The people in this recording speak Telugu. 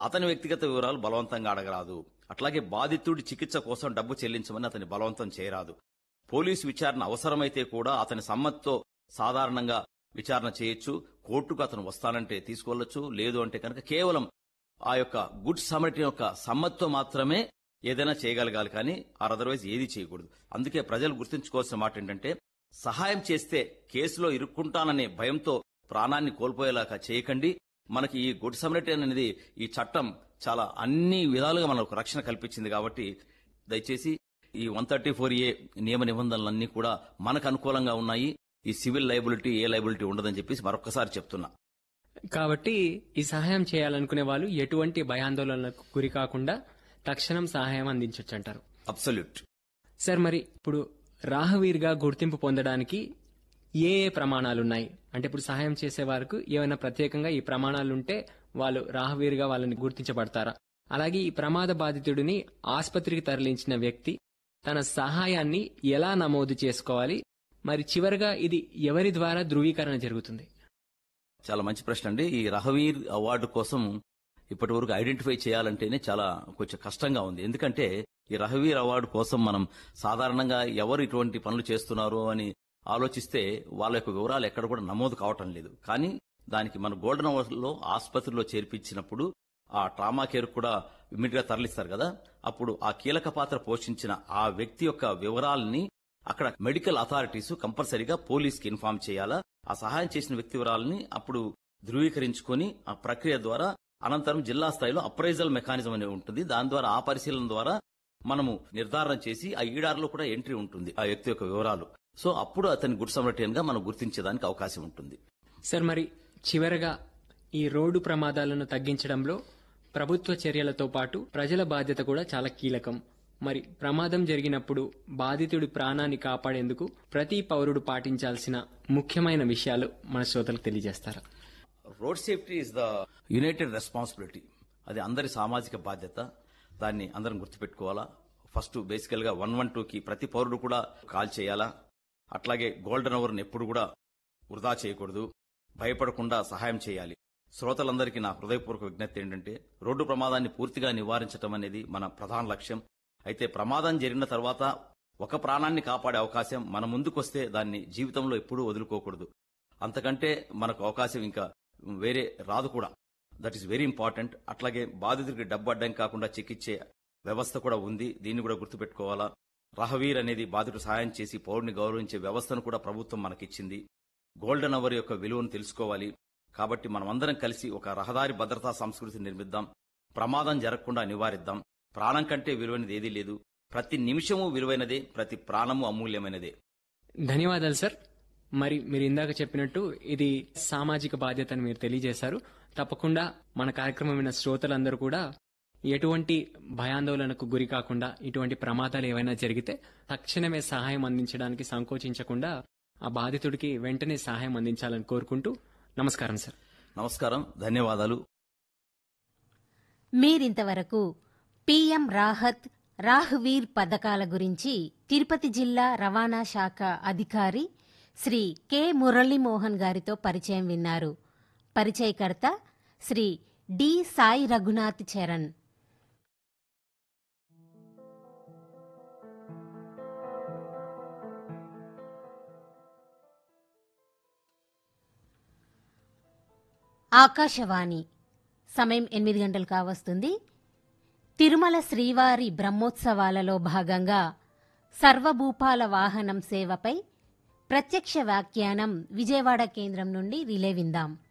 అతని వ్యక్తిగత వివరాలు బలవంతంగా అడగరాదు అట్లాగే బాధితుడి చికిత్స కోసం డబ్బు చెల్లించమని అతని బలవంతం చేయరాదు పోలీసు విచారణ అవసరమైతే కూడా అతని సమ్మతితో సాధారణంగా విచారణ చేయొచ్చు కోర్టుకు అతను వస్తానంటే తీసుకెళ్లొచ్చు లేదు అంటే కనుక కేవలం ఆ యొక్క గుడ్ సమరిటీ యొక్క సమ్మతితో మాత్రమే ఏదైనా చేయగలగాలి కానీ ఆర్ అదర్వైజ్ ఏది చేయకూడదు అందుకే ప్రజలు గుర్తుంచుకోవాల్సిన మాట ఏంటంటే సహాయం చేస్తే కేసులో ఇరుక్కుంటాననే భయంతో ప్రాణాన్ని కోల్పోయేలాగా చేయకండి మనకి ఈ గుడ్ సమరిటీ అనేది ఈ చట్టం చాలా అన్ని విధాలుగా మనకు రక్షణ కల్పించింది కాబట్టి దయచేసి ఈ వన్ థర్టీ ఫోర్ ఏ నియమ నిబంధనలన్నీ కూడా మనకు అనుకూలంగా ఉన్నాయి ఈ సివిల్ లైబిలిటీ ఏ లైబిలిటీ ఉండదని చెప్పేసి మరొకసారి చెప్తున్నా కాబట్టి ఈ సహాయం చేయాలనుకునే వాళ్ళు ఎటువంటి భయాందోళనలకు గురి కాకుండా తక్షణం సహాయం అందించవచ్చు అంటారు అబ్సల్యూట్ సార్ మరి ఇప్పుడు రాహవీర్గా గుర్తింపు పొందడానికి ఏ ఏ ప్రమాణాలు ఉన్నాయి అంటే ఇప్పుడు సహాయం చేసే వారికి ఏమైనా ప్రత్యేకంగా ఈ ప్రమాణాలు ఉంటే వాళ్ళు రాహవీర్గా వాళ్ళని గుర్తించబడతారా అలాగే ఈ ప్రమాద బాధితుడిని ఆసుపత్రికి తరలించిన వ్యక్తి తన సహాయాన్ని ఎలా నమోదు చేసుకోవాలి మరి చివరగా ఇది ఎవరి ద్వారా ధృవీకరణ జరుగుతుంది చాలా మంచి ప్రశ్న అండి ఈ రహవీర్ అవార్డు కోసం ఇప్పటి వరకు ఐడెంటిఫై చేయాలంటేనే చాలా కొంచెం కష్టంగా ఉంది ఎందుకంటే ఈ రహవీర్ అవార్డు కోసం మనం సాధారణంగా ఎవరు ఇటువంటి పనులు చేస్తున్నారు అని ఆలోచిస్తే వాళ్ళ యొక్క వివరాలు ఎక్కడ కూడా నమోదు కావటం లేదు కానీ దానికి మన గోల్డెన్ అవర్స్ లో ఆసుపత్రిలో చేర్పించినప్పుడు ఆ ట్రామా కేర్ కూడా ఇమ్మీడియట్ గా తరలిస్తారు కదా అప్పుడు ఆ కీలక పాత్ర పోషించిన ఆ వ్యక్తి యొక్క వివరాలని అక్కడ మెడికల్ అథారిటీస్ కంపల్సరీగా పోలీస్ కి ఇన్ఫార్మ్ చేయాలా ఆ సహాయం చేసిన వ్యక్తి వివరాలని అప్పుడు ధృవీకరించుకొని ఆ ప్రక్రియ ద్వారా అనంతరం జిల్లా స్థాయిలో అప్రైజల్ మెకానిజం అనేది ఉంటుంది దాని ద్వారా ఆ పరిశీలన ద్వారా మనము నిర్ధారణ చేసి ఆ ఈడార్లో కూడా ఎంట్రీ ఉంటుంది ఆ వ్యక్తి యొక్క వివరాలు సో అప్పుడు అతని గుడ్ సమరటియన్ గా మనం గుర్తించేదానికి అవకాశం ఉంటుంది సార్ మరి చివరగా ఈ రోడ్డు ప్రమాదాలను తగ్గించడంలో ప్రభుత్వ చర్యలతో పాటు ప్రజల బాధ్యత కూడా చాలా కీలకం మరి ప్రమాదం జరిగినప్పుడు బాధితుడి ప్రాణాన్ని కాపాడేందుకు ప్రతి పౌరుడు పాటించాల్సిన ముఖ్యమైన విషయాలు మన శ్రోతలకు తెలియజేస్తారా road safety is the united responsibility అది అందరి సామాజిక బాధ్యత దాన్ని అందరం గుర్తుపెట్టుకోవాలా ఫస్ట్ బేసికల్ గా వన్ వన్ కి ప్రతి పౌరుడు కూడా కాల్ చేయాలా అట్లాగే గోల్డెన్ అవర్ని ఎప్పుడు కూడా వృధా చేయకూడదు భయపడకుండా సహాయం చేయాలి శ్రోతలందరికీ నా హృదయపూర్వక విజ్ఞప్తి ఏంటంటే రోడ్డు ప్రమాదాన్ని పూర్తిగా నివారించడం అనేది మన ప్రధాన లక్ష్యం అయితే ప్రమాదం జరిగిన తర్వాత ఒక ప్రాణాన్ని కాపాడే అవకాశం మన ముందుకొస్తే దాన్ని జీవితంలో ఎప్పుడూ వదులుకోకూడదు అంతకంటే మనకు అవకాశం ఇంకా వేరే రాదు కూడా దట్ ఈస్ వెరీ ఇంపార్టెంట్ అట్లాగే బాధితుడికి డబ్బు అడ్డం కాకుండా చికిత్సే వ్యవస్థ కూడా ఉంది దీన్ని కూడా గుర్తుపెట్టుకోవాలా రహవీర్ అనేది బాధితుడు సహాయం చేసి పౌరుని గౌరవించే వ్యవస్థను కూడా ప్రభుత్వం మనకిచ్చింది గోల్డెన్ అవర్ యొక్క విలువను తెలుసుకోవాలి కాబట్టి మనమందరం కలిసి ఒక రహదారి భద్రతా సంస్కృతిని నిర్మిద్దాం ప్రమాదం జరగకుండా నివారిద్దాం ప్రాణం కంటే విలువైనది ఏదీ లేదు ప్రతి నిమిషము విలువైనదే ప్రతి ప్రాణము అమూల్యమైనదే ధన్యవాదాలు సార్ మరి మీరు ఇందాక చెప్పినట్టు ఇది సామాజిక బాధ్యత అని మీరు తెలియజేశారు తప్పకుండా మన కార్యక్రమం విన్న శ్రోతలందరూ కూడా ఎటువంటి భయాందోళనకు గురి కాకుండా ఇటువంటి ప్రమాదాలు ఏవైనా జరిగితే తక్షణమే సహాయం అందించడానికి సంకోచించకుండా ఆ బాధితుడికి వెంటనే సహాయం అందించాలని కోరుకుంటూ నమస్కారం సార్ నమస్కారం ధన్యవాదాలు మీరింతవరకు పీఎం రాహత్ రాహ్వీర్ పథకాల గురించి తిరుపతి జిల్లా రవాణా శాఖ అధికారి శ్రీ కె మురళీమోహన్ గారితో పరిచయం విన్నారు పరిచయకర్త శ్రీ డి సాయి రఘునాథ్ చరణ్ ఆకాశవాణి సమయం ఎనిమిది గంటలు కావస్తుంది తిరుమల శ్రీవారి బ్రహ్మోత్సవాలలో భాగంగా సర్వభూపాల వాహనం సేవపై ప్రత్యక్ష వ్యాఖ్యానం విజయవాడ కేంద్రం నుండి రిలే విందాం